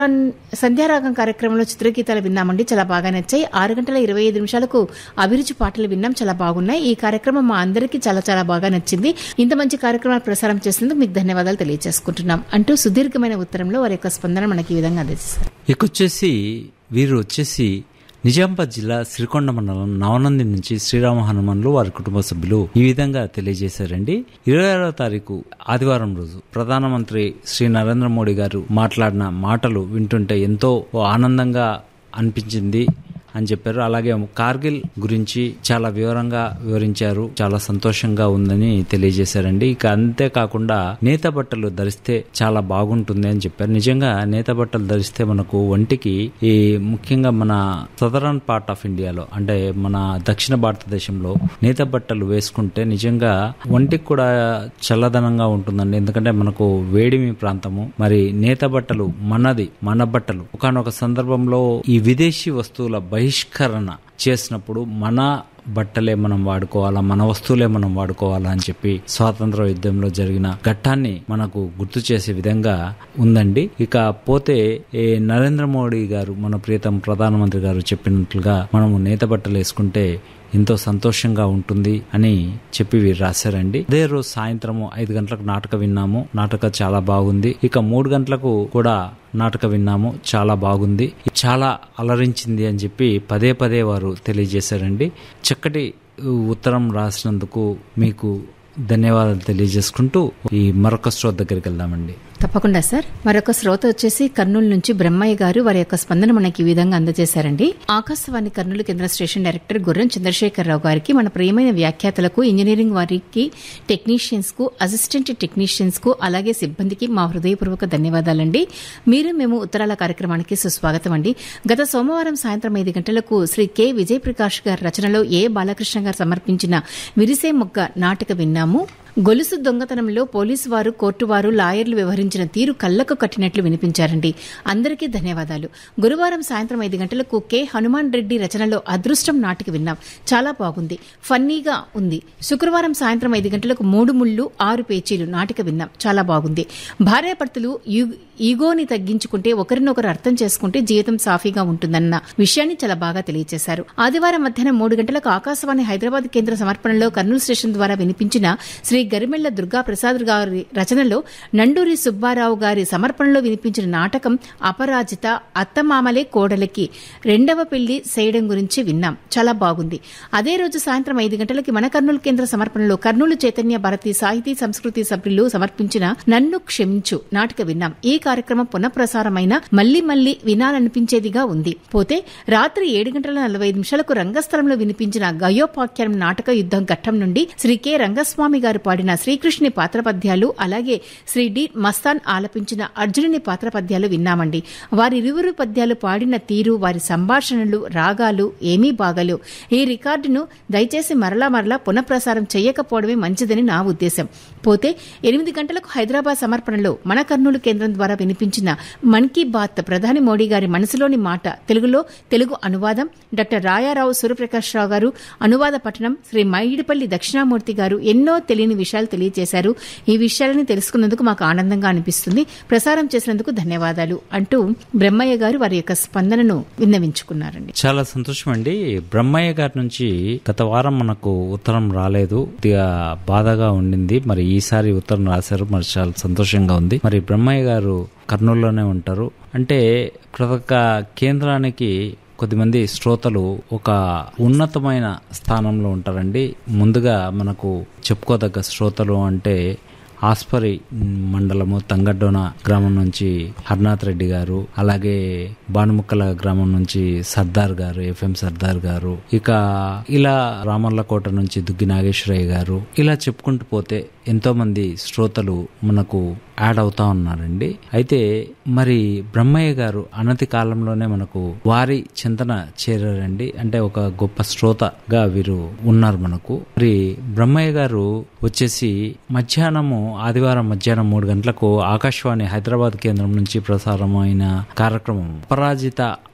సంధ్యారాగం కార్యక్రమంలో చిత్రగీతాలు విన్నామండి చాలా బాగా నచ్చాయి ఆరు గంటల ఇరవై ఐదు నిమిషాలకు అభిరుచి పాటలు విన్నాం చాలా బాగున్నాయి ఈ కార్యక్రమం మా అందరికీ చాలా చాలా బాగా నచ్చింది ఇంత మంచి కార్యక్రమాలు ప్రసారం చేసినందుకు మీకు ధన్యవాదాలు తెలియజేసుకుంటున్నాం అంటూ సుదీర్ఘమైన ఉత్తరంలో వారి యొక్క స్పందన మనకి ఈ విధంగా అందజేశారు ఇక వచ్చేసి వీరు వచ్చేసి నిజామాబాద్ జిల్లా శ్రీకొండ మండలం నవనంది నుంచి శ్రీరామ హనుమాన్లు వారి కుటుంబ సభ్యులు ఈ విధంగా తెలియజేశారండి ఇరవై ఆరవ తారీఖు ఆదివారం రోజు ప్రధానమంత్రి శ్రీ నరేంద్ర మోడీ గారు మాట్లాడిన మాటలు వింటుంటే ఎంతో ఆనందంగా అనిపించింది అని చెప్పారు అలాగే కార్గిల్ గురించి చాలా వివరంగా వివరించారు చాలా సంతోషంగా ఉందని తెలియజేశారండి ఇక అంతేకాకుండా నేత బట్టలు ధరిస్తే చాలా బాగుంటుంది అని చెప్పారు నిజంగా నేత బట్టలు ధరిస్తే మనకు ఒంటికి ఈ ముఖ్యంగా మన సదరన్ పార్ట్ ఆఫ్ ఇండియాలో అంటే మన దక్షిణ భారతదేశంలో నేత బట్టలు వేసుకుంటే నిజంగా ఒంటికి కూడా చల్లదనంగా ఉంటుందండి ఎందుకంటే మనకు వేడిమి ప్రాంతము మరి నేత బట్టలు మనది మన బట్టలు ఒకనొక సందర్భంలో ఈ విదేశీ వస్తువుల బహిష్కరణ చేసినప్పుడు మన బట్టలే మనం వాడుకోవాలా మన వస్తువులే మనం వాడుకోవాలా అని చెప్పి స్వాతంత్ర యుద్ధంలో జరిగిన ఘట్టాన్ని మనకు గుర్తు చేసే విధంగా ఉందండి ఇక పోతే ఏ నరేంద్ర మోడీ గారు మన ప్రియతమ ప్రధానమంత్రి గారు చెప్పినట్లుగా మనము నేత బట్టలు వేసుకుంటే ఎంతో సంతోషంగా ఉంటుంది అని చెప్పి వీరు రాశారండి అదే రోజు సాయంత్రము ఐదు గంటలకు నాటక విన్నాము నాటక చాలా బాగుంది ఇక మూడు గంటలకు కూడా నాటక విన్నాము చాలా బాగుంది చాలా అలరించింది అని చెప్పి పదే పదే వారు తెలియజేశారండి చక్కటి ఉత్తరం రాసినందుకు మీకు ధన్యవాదాలు తెలియజేసుకుంటూ ఈ మరొక స్టోర్ దగ్గరికి వెళ్దామండి తప్పకుండా సార్ మరొక శ్రోత వచ్చేసి కర్నూలు నుంచి బ్రహ్మయ్య గారు వారి యొక్క స్పందన మనకి ఈ విధంగా అందజేశారండి ఆకాశవాణి కర్నూలు కేంద్ర స్టేషన్ డైరెక్టర్ గుర్రం చంద్రశేఖరరావు గారికి మన ప్రియమైన వ్యాఖ్యాతలకు ఇంజనీరింగ్ వారికి టెక్నీషియన్స్ కు అసిస్టెంట్ టెక్నీషియన్స్ కు అలాగే సిబ్బందికి మా హృదయపూర్వక ధన్యవాదాలండి మీరు మేము ఉత్తరాల కార్యక్రమానికి సుస్వాగతం అండి గత సోమవారం సాయంత్రం ఐదు గంటలకు శ్రీ కె విజయప్రకాష్ గారి రచనలో ఏ బాలకృష్ణ గారు సమర్పించిన విరిసే మొగ్గ నాటక విన్నాము గొలుసు దొంగతనంలో పోలీసు వారు కోర్టు వారు లాయర్లు వ్యవహరించిన తీరు కళ్లకు కట్టినట్లు వినిపించారండి అందరికీ ధన్యవాదాలు గురువారం సాయంత్రం ఐదు గంటలకు కె హనుమాన్ రెడ్డి రచనలో అదృష్టం నాటిక విన్నాం చాలా బాగుంది ఫన్నీగా ఉంది శుక్రవారం సాయంత్రం ఐదు గంటలకు మూడు ముళ్ళు ఆరు పేచీలు నాటిక విన్నాం చాలా బాగుంది భార్యాభర్తలు యు- ఈగోని తగ్గించుకుంటే ఒకరినొకరు అర్థం చేసుకుంటే జీవితం సాఫీగా ఉంటుందన్న విషయాన్ని చాలా బాగా తెలియజేశారు ఆదివారం మధ్యాహ్నం మూడు గంటలకు ఆకాశవాణి హైదరాబాద్ కేంద్ర సమర్పణలో కర్నూలు స్టేషన్ ద్వారా వినిపించిన శ్రీ గరిమెళ్ల దుర్గా ప్రసాద్ గారి రచనలో నండూరి సుబ్బారావు గారి సమర్పణలో వినిపించిన నాటకం అపరాజిత అత్తమామలే కోడలికి రెండవ పెళ్లి చేయడం గురించి విన్నాం చాలా బాగుంది అదే రోజు సాయంత్రం ఐదు గంటలకి మన కర్నూలు కేంద్ర సమర్పణలో కర్నూలు చైతన్య భారతి సాహితీ సంస్కృతి సభ్యులు సమర్పించిన నన్ను క్షమించు నాటక విన్నాం ఈ కార్యక్రమం పునఃప్రసారమైన మళ్లీ మళ్లీ వినాలనిపించేదిగా ఉంది పోతే రాత్రి ఏడు గంటల నలభై ఐదు నిమిషాలకు రంగస్థలంలో వినిపించిన గయోపాఖ్యానం నాటక యుద్ధం ఘట్టం నుండి శ్రీ కె రంగస్వామి గారు పాడిన శ్రీకృష్ణుని పాత్రపద్యాలు అలాగే శ్రీ డి మస్తాన్ ఆలపించిన అర్జునుని పాత్రపద్యాలు విన్నామండి వారి ఇరువురు పద్యాలు పాడిన తీరు వారి సంభాషణలు రాగాలు ఏమీ బాగలు ఈ రికార్డును దయచేసి మరలా మరలా పునఃప్రసారం చేయకపోవడమే మంచిదని నా ఉద్దేశం పోతే ఎనిమిది గంటలకు హైదరాబాద్ సమర్పణలో మన కర్నూలు కేంద్రం ద్వారా వినిపించిన మన్ కీ బాత్ ప్రధాని మోడీ గారి మనసులోని మాట తెలుగులో తెలుగు అనువాదం డాక్టర్ రాయారావు సూర్యప్రకాష్ రావు గారు అనువాద పఠనం శ్రీ మైడిపల్లి దక్షిణామూర్తి గారు ఎన్నో తెలియని విషయాలు తెలియజేశారు ఈ విషయాలని తెలుసుకున్నందుకు మాకు ఆనందంగా అనిపిస్తుంది ప్రసారం చేసినందుకు ధన్యవాదాలు అంటూ బ్రహ్మయ్య గారు వారి యొక్క స్పందనను విన్నవించుకున్నారండి చాలా సంతోషం అండి బ్రహ్మయ్య గారి నుంచి గత వారం మనకు ఉత్తరం రాలేదు కొద్దిగా బాధగా ఉండింది మరి ఈసారి ఉత్తరం రాశారు మరి చాలా సంతోషంగా ఉంది మరి బ్రహ్మయ్య గారు కర్నూలులోనే ఉంటారు అంటే ప్రతి ఒక్క కేంద్రానికి కొద్దిమంది శ్రోతలు ఒక ఉన్నతమైన స్థానంలో ఉంటారండి ముందుగా మనకు చెప్పుకోదగ్గ శ్రోతలు అంటే ఆస్పరి మండలము తంగడ్డోన గ్రామం నుంచి హర్నాథ్ రెడ్డి గారు అలాగే బాణముక్కల గ్రామం నుంచి సర్దార్ గారు ఎఫ్ఎం సర్దార్ గారు ఇక ఇలా రామర్లకోట నుంచి దుగ్గి నాగేశ్వరయ్య గారు ఇలా చెప్పుకుంటూ పోతే ఎంతో మంది శ్రోతలు మనకు యాడ్ అవుతా ఉన్నారండి అయితే మరి బ్రహ్మయ్య గారు అనతి కాలంలోనే మనకు వారి చింతన చేరారండి అంటే ఒక గొప్ప శ్రోతగా వీరు ఉన్నారు మనకు మరి బ్రహ్మయ్య గారు వచ్చేసి మధ్యాహ్నము ఆదివారం మధ్యాహ్నం మూడు గంటలకు ఆకాశవాణి హైదరాబాద్ కేంద్రం నుంచి ప్రసారమైన కార్యక్రమం అపరాజిత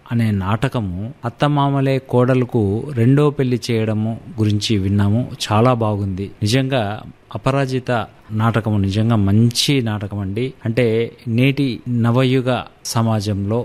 అనే నాటకము అత్తమామలే కోడలకు రెండో పెళ్లి చేయడము గురించి విన్నాము చాలా బాగుంది నిజంగా అపరాజిత నాటకము నిజంగా మంచి నాటకం అండి అంటే నేటి నవయుగ సమాజంలో